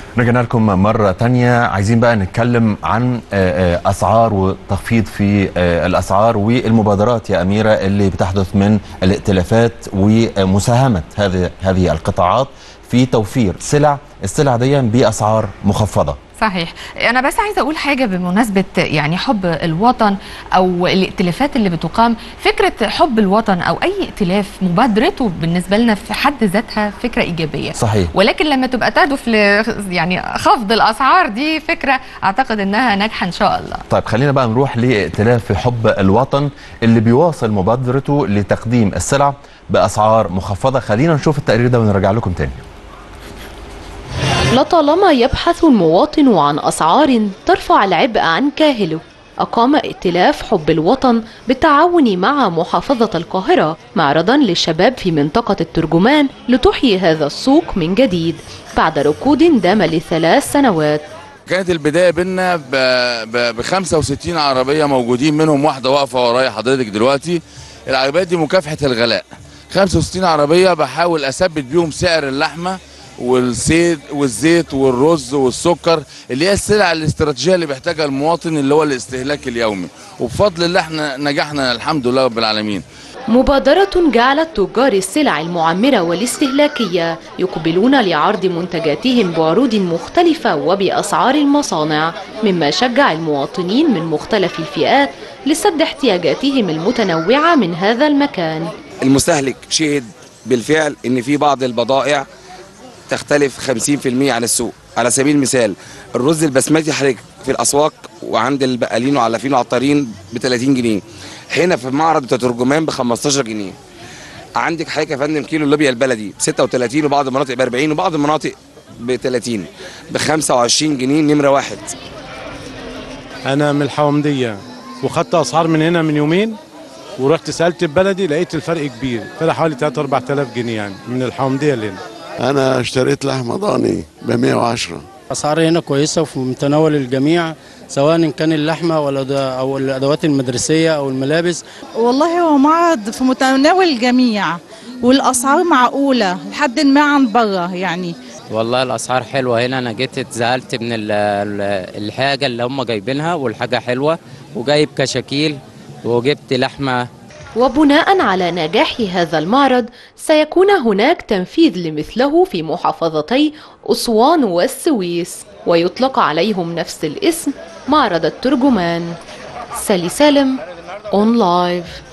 رجعنا لكم مرة تانية عايزين بقى نتكلم عن أسعار وتخفيض في الأسعار والمبادرات يا أميرة اللي بتحدث من الائتلافات ومساهمة هذه هذه القطاعات في توفير سلع السلع دي بأسعار مخفضة صحيح انا بس عايزه اقول حاجه بمناسبه يعني حب الوطن او الائتلافات اللي بتقام فكره حب الوطن او اي ائتلاف مبادرته بالنسبه لنا في حد ذاتها فكره ايجابيه صحيح ولكن لما تبقى تهدف ل يعني خفض الاسعار دي فكره اعتقد انها ناجحه ان شاء الله طيب خلينا بقى نروح لائتلاف حب الوطن اللي بيواصل مبادرته لتقديم السلع باسعار مخفضه خلينا نشوف التقرير ده ونرجع لكم تاني لطالما يبحث المواطن عن أسعار ترفع العبء عن كاهله أقام ائتلاف حب الوطن بالتعاون مع محافظة القاهرة معرضا للشباب في منطقة الترجمان لتحيي هذا السوق من جديد بعد ركود دام لثلاث سنوات كانت البدايه بينا ب 65 عربيه موجودين منهم واحده واقفه ورايا حضرتك دلوقتي العربيات دي مكافحه الغلاء 65 عربيه بحاول اثبت بيهم سعر اللحمه والزيت والزيت والرز والسكر اللي هي السلع الاستراتيجيه اللي بيحتاجها المواطن اللي هو الاستهلاك اليومي وبفضل الله احنا نجحنا الحمد لله رب العالمين مبادرة جعلت تجار السلع المعمرة والاستهلاكية يقبلون لعرض منتجاتهم بعروض مختلفة وبأسعار المصانع مما شجع المواطنين من مختلف الفئات لسد احتياجاتهم المتنوعة من هذا المكان المستهلك شهد بالفعل ان في بعض البضائع تختلف 50% عن السوق على سبيل المثال الرز البسمتي حضرتك في الاسواق وعند البقالين وعلافين وعطارين ب 30 جنيه هنا في معرض بتاع ترجمان ب 15 جنيه عندك حضرتك يا فندم كيلو اللوبيا البلدي ب 36 وبعض المناطق ب 40 وبعض المناطق ب 30 ب 25 جنيه نمره واحد انا من الحومديه وخدت اسعار من هنا من يومين ورحت سالت البلدي لقيت الفرق كبير فرق حوالي 3 4000 جنيه يعني من الحومديه لهنا انا اشتريت لحمه ضاني ب 110 اسعار هنا كويسه وفي متناول الجميع سواء ان كان اللحمه ولا او الادوات المدرسيه او الملابس والله هو معرض في متناول الجميع والاسعار معقوله لحد ما عن بره يعني والله الاسعار حلوه هنا انا جيت اتزعلت من الحاجه اللي هم جايبينها والحاجه حلوه وجايب كشاكيل وجبت لحمه وبناء على نجاح هذا المعرض سيكون هناك تنفيذ لمثله في محافظتي أسوان والسويس ويطلق عليهم نفس الاسم معرض الترجمان سالي سالم اون لايف